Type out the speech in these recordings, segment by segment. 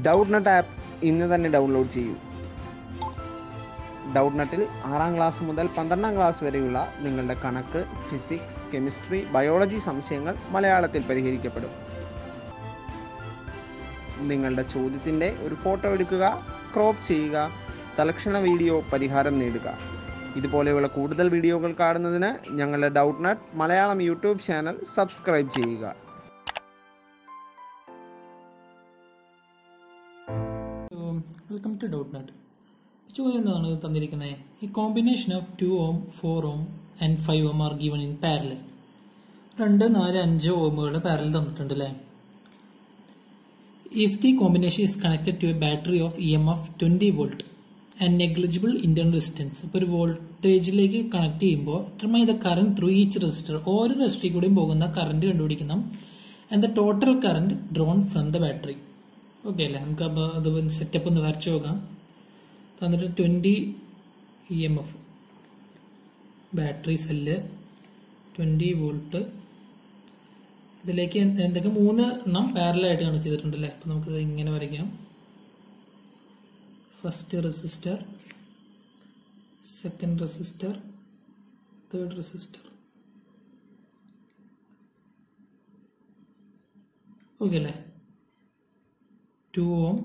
doubt നട്ട് app ഇന്ന് തന്നെ download ചെയ്യൂ ഡൗട്ട് നട്ടിൽ ആറാം ക്ലാസ് മുതൽ പന്ത്രണ്ടാം ക്ലാസ് വരെയുള്ള നിങ്ങളുടെ കണക്ക് ഫിസിക്സ് കെമിസ്ട്രി ബയോളജി സംശയങ്ങൾ മലയാളത്തിൽ പരിഹരിക്കപ്പെടും നിങ്ങളുടെ ചോദ്യത്തിൻ്റെ ഒരു ഫോട്ടോ എടുക്കുക ക്രോപ്പ് ചെയ്യുക തലക്ഷണ വീഡിയോ പരിഹാരം നേടുക ഇതുപോലെയുള്ള കൂടുതൽ വീഡിയോകൾ കാണുന്നതിന് ഞങ്ങളുടെ Doubtnut Malayalam YouTube channel subscribe ചെയ്യുക വെൽക്കം ടു ഡൗട്ട് നട്ട് ചോദ്യം എന്താണ് തന്നിരിക്കുന്നത് ഈ combination of two ohm four ohm and five ohm are given in parallel രണ്ട് നാല് അഞ്ച് ഓമുകൾ പാരലൽ തന്നിട്ടുണ്ട് അല്ലേ if the combination is connected to a battery of E M F twenty volt and negligible internal resistance ഇപ്പോൾ ഒരു വോൾട്ടേജിലേക്ക് connect ചെയ്യുമ്പോൾ determine the current through each resistor ഓരോ റെസിസ്റ്ററിൽ കൂടെയും പോകുന്ന കറണ്ട് കണ്ടുപിടിക്കണം and the total current drawn from the battery okay അല്ലേ നമുക്ക് അപ്പോൾ അത് സെറ്റപ്പ് ഒന്ന് വരച്ചു നോക്കാം തന്നിട്ട് twenty E M F battery cell twenty volt ഇതിലേക്ക് എന്ത് എന്തൊക്കെ മൂന്ന് എണ്ണം പാരലായിട്ട് കണക്ട് ചെയ്തിട്ടുണ്ട് അല്ലേ അപ്പം നമുക്കിത് ഇങ്ങനെ വരയ്ക്കാം first resistor second resistor third resistor okay അല്ലേ two ohm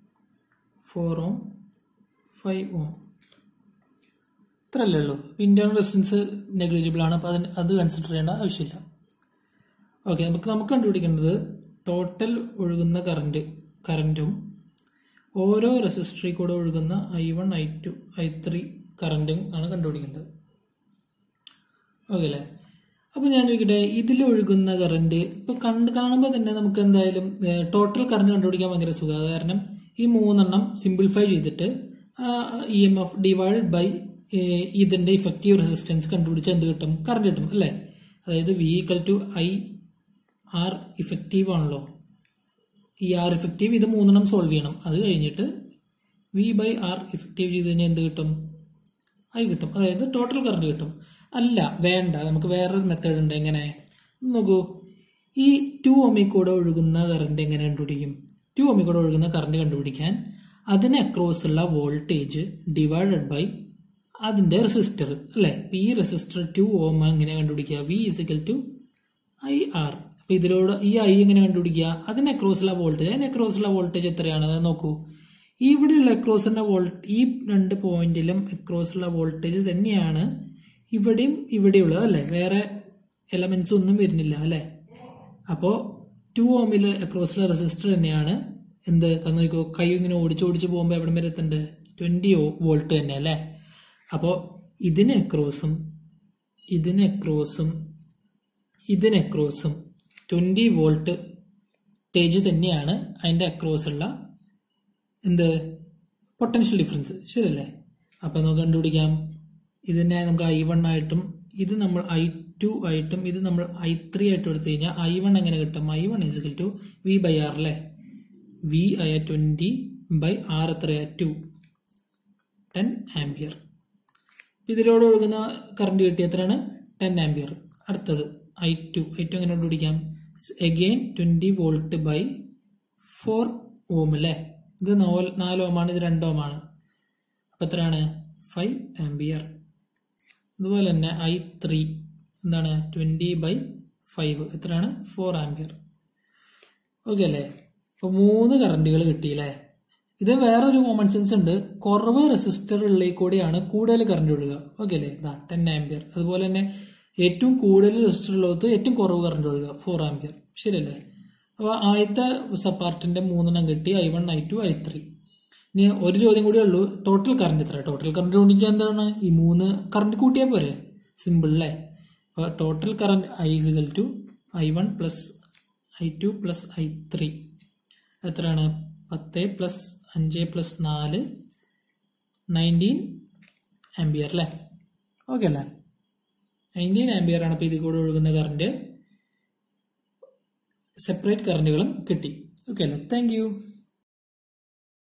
four ohm five ohm ഇത്രയല്ലേ ഉള്ളൂ ഇന്റേണൽ റെസിസ്റ്റൻസ് നെഗ്ലിജിബിൾ ആണ് അപ്പോൾ അതിന് അത് കൺസിഡർ ചെയ്യേണ്ട ആവശ്യമില്ല ഓക്കെ നമുക്ക് നമുക്ക് കണ്ടുപിടിക്കേണ്ടത് ടോട്ടൽ ഒഴുകുന്ന കറണ്ട് കറൻറ്റും ഓരോ റെസിസ്റ്ററിൽ കൂടെ ഒഴുകുന്ന I one I two I three കറൻറ്റും ആണ് കണ്ടുപിടിക്കേണ്ടത് ഓക്കെ അല്ലേ അപ്പോൾ ഞാൻ ചോദിക്കട്ടെ ഇതിൽ ഒഴുകുന്ന കറണ്ട് ഇപ്പോൾ കണ്ട് കാണുമ്പോൾ തന്നെ നമുക്ക് എന്തായാലും ടോട്ടൽ കറണ്ട് കണ്ടുപിടിക്കാൻ ഭയങ്കര സുഖമാണ് കാരണം ഈ മൂന്നെണ്ണം സിംപ്ലിഫൈ ചെയ്തിട്ട് E M F divide by ഇതിൻ്റെ ഇഫക്റ്റീവ് റെസിസ്റ്റൻസ് കണ്ടുപിടിച്ചാൽ എന്ത് കിട്ടും കറണ്ട് കിട്ടും അല്ലേ അതായത് V equal to I R effective ആണല്ലോ ഈ ആർ ഇഫക്റ്റീവ് ഇത് മൂന്നെണ്ണം സോൾവ് ചെയ്യണം അത് കഴിഞ്ഞിട്ട് വി ബൈ ആർ ഇഫക്റ്റീവ് ചെയ്ത് കഴിഞ്ഞാൽ എന്ത് കിട്ടും ഐ കിട്ടും അതായത് ടോട്ടൽ കറണ്ട് കിട്ടും അല്ല വേണ്ട നമുക്ക് വേറൊരു മെത്തേഡ് ഉണ്ട് എങ്ങനെ നോക്കൂ ഈ ടു ഒമി കൂടെ ഒഴുകുന്ന കറണ്ട് എങ്ങനെ കണ്ടുപിടിക്കും ടു ഒമി കൂടെ ഒഴുകുന്ന കറണ്ട് കണ്ടുപിടിക്കാൻ അതിന് അക്രോസ് ഉള്ള വോൾട്ടേജ് ഡിവൈഡഡ് ബൈ അതിന്റെ റെസിസ്റ്റർ അല്ലെ ഈ റെസിസ്റ്റർ ടു ഓം എങ്ങനെ കണ്ടുപിടിക്കുക V is equal to I R അപ്പൊ ഇതിലൂടെ ഈ ഐ എങ്ങനെ കണ്ടുപിടിക്കുക അതിന് അക്രോസ് ഉള്ള വോൾട്ടേജ് അതിന് അക്രോസ് ഉള്ള വോൾട്ടേജ് എത്രയാണ് അത് നോക്കൂ ഇവിടെയുള്ള അക്രോസിന്റെ വോൾട്ട് ഈ രണ്ട് പോയിന്റിലും അക്രോസ് ഉള്ള വോൾട്ടേജ് തന്നെയാണ് ഇവിടെയും ഇവിടെയുള്ളത് അല്ലേ വേറെ എലമെന്റ്സ് ഒന്നും വരുന്നില്ല അല്ലേ അപ്പോൾ ടു ഓമിൽ അക്രോസിലെ റെസിസ്റ്റർ തന്നെയാണ് എന്ത് തന്നോ കൈ ഇങ്ങനെ ഓടിച്ച് ഓടിച്ച് പോകുമ്പോൾ എവിടെ വരെ എത്തുന്നുണ്ട് ട്വന്റി വോൾട്ട് തന്നെ അല്ലേ അപ്പോൾ ഇതിന് അക്രോസും ഇതിന് അക്രോസും ഇതിന് അക്രോസും ട്വന്റി വോൾട്ട് ടേജ് തന്നെയാണ് അതിന്റെ അക്രോസ് ഉള്ള എന്ത് പൊട്ടൻഷ്യൽ ഡിഫറൻസ് ശരിയല്ലേ അപ്പൊ നമുക്ക് കണ്ടുപിടിക്കാം ഇതിനെ നമുക്ക് ഐ വൺ ആയിട്ടും ഇത് നമ്മൾ ഐ ടു ആയിട്ടും ഇത് നമ്മൾ ഐ ത്രീ ആയിട്ടും എടുത്തു കഴിഞ്ഞാൽ ഐ വൺ എങ്ങനെ കിട്ടും I one is equal to V by R അല്ലേ വി ആയ ട്വന്റി ബൈ ആർ എത്രയാ ടു ടെൻ ആംബിയർ ഇതിലൂടെ ഒഴുകുന്ന കറണ്ട് കിട്ടിയ എത്രയാണ് ടെൻ ആംബിയർ അടുത്തത് ഐ ടു ഐ ടു എങ്ങനെ കണ്ടുപിടിക്കാം again twenty volt by four ohm അല്ലേ ഇത് നാല് ഓമാണ് ഇത് രണ്ട് ഓമാണ് അപ്പൊ എത്രയാണ് ഫൈവ് ആംബിയർ അതുപോലെ തന്നെ ഐ ത്രീ എന്താണ് ട്വന്റി ബൈ ഫൈവ് എത്രയാണ് ഫോർ ആംബിയർ ഓക്കെ അല്ലേ അപ്പൊ മൂന്ന് കറണ്ടുകൾ കിട്ടിയില്ലേ ഇത് വേറൊരു കോമൺ സെൻസ് ഉണ്ട് കുറവ് റെസിസ്റ്റർ ഉള്ളിൽ കൂടിയാണ് കൂടുതൽ കറണ്ട് ഒഴുകുക ഓക്കെ അല്ലേ ഇതാ ടെൻ ആംബിയർ അതുപോലെ തന്നെ ഏറ്റവും കൂടുതൽ റെസിസ്റ്റർ ഉള്ളത് ഏറ്റവും കുറവ് കറണ്ട് ഒഴുകുക ഫോർ ആംബിയർ ശരിയല്ലേ അപ്പോൾ ആദ്യത്തെ സപ്പാർട്ടിന്റെ മൂന്നെണ്ണം കിട്ടി I one I two I three ഇനി ഒരു ചോദ്യം കൂടിയേ ഉള്ളൂ ടോട്ടൽ കറണ്ട് എത്ര ടോട്ടൽ കറണ്ട് കണ്ടുപിടിക്കാൻ എന്താണ് ഈ മൂന്ന് കറണ്ട് കൂട്ടിയാൽ പോരെ സിമ്പിൾ അല്ലേ അപ്പോൾ total current I is equal to I one plus I two plus I three എത്രയാണ് പത്ത് പ്ലസ് അഞ്ച് പ്ലസ് നാല് നയൻറ്റീൻ ആംബിയർ അല്ലേ ഓക്കെ അല്ലേ നയൻറ്റീൻ ആംബിയർ ആണ് അപ്പോൾ ഇതിൽ കൂടെ ഒഴുകുന്ന കറണ്ട് സെപ്പറേറ്റ് കറണ്ടുകളും കിട്ടി ഓക്കെ അല്ലേ താങ്ക് യു